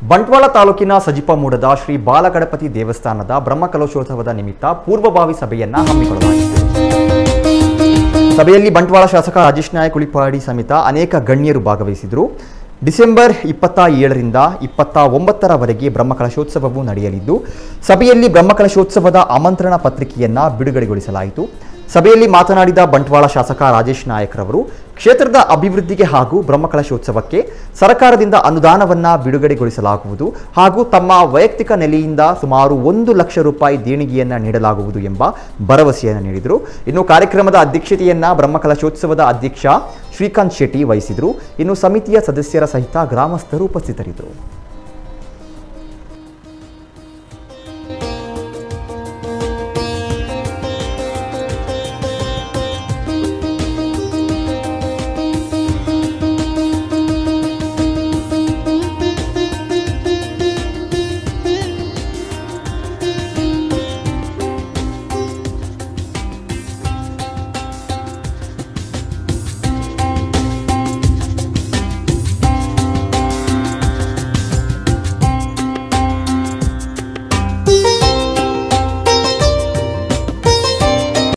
ಬಂಟ್ವಾಳ ತಾಲೂಕಿನ ಸಜಿಪಮೂಡದ ಶ್ರೀ ಬಾಲಗಣಪತಿ ದೇವಸ್ಥಾನದ ಬ್ರಹ್ಮಕಲಶೋತ್ಸವದ ನಿಮಿತ್ತ ಪೂರ್ವಭಾವಿ ಸಭೆಯನ್ನ ಹಮ್ಮಿಕೊಳ್ಳಲಾಗಿತ್ತು ಸಭೆಯಲ್ಲಿ ಬಂಟ್ವಾಳ ಶಾಸಕ ರಾಜೇಶ್ ನಾಯಕ್ ಉಳಿಪಾಡಿ ಸಮೇತ ಅನೇಕ ಗಣ್ಯರು ಭಾಗವಹಿಸಿದರು ಡಿಸೆಂಬರ್ ಇಪ್ಪತ್ತ ಏಳರಿಂದ ಇಪ್ಪತ್ತ ಒಂಬತ್ತರವರೆಗೆ ಬ್ರಹ್ಮಕಲಶೋತ್ಸವವು ನಡೆಯಲಿದ್ದು ಸಭೆಯಲ್ಲಿ ಬ್ರಹ್ಮಕಲಶೋತ್ಸವದ ಆಮಂತ್ರಣ ಪತ್ರಿಕೆಯನ್ನ ಬಿಡುಗಡೆಗೊಳಿಸಲಾಯಿತು ಸಭೆಯಲ್ಲಿ ಮಾತನಾಡಿದ ಬಂಟ್ವಾಳ ಶಾಸಕ ರಾಜೇಶ್ ನಾಯಕ್ ರವರು ಕ್ಷೇತ್ರದ ಅಭಿವೃದ್ಧಿಗೆ ಹಾಗೂ ಬ್ರಹ್ಮಕಲಶೋತ್ಸವಕ್ಕೆ ಸರ್ಕಾರದಿಂದ ಅನುದಾನವನ್ನ ಬಿಡುಗಡೆಗೊಳಿಸಲಾಗುವುದು ಹಾಗೂ ತಮ್ಮ ವೈಯಕ್ತಿಕ ನೆಲೆಯಿಂದ ಸುಮಾರು ಒಂದು ಲಕ್ಷ ರೂಪಾಯಿ ದೇಣಿಗೆಯನ್ನ ನೀಡಲಾಗುವುದು ಎಂಬ ಭರವಸೆಯನ್ನು ನೀಡಿದರು ಇನ್ನು ಕಾರ್ಯಕ್ರಮದ ಅಧ್ಯಕ್ಷತೆಯನ್ನ ಬ್ರಹ್ಮಕಲಶೋತ್ಸವದ ಅಧ್ಯಕ್ಷ ಶ್ರೀಕಾಂತ್ ಶೆಟ್ಟಿ ವಹಿಸಿದರು ಇನ್ನು ಸಮಿತಿಯ ಸದಸ್ಯರ ಸಹಿತ ಗ್ರಾಮಸ್ಥರು ಉಪಸ್ಥಿತರಿದ್ದರು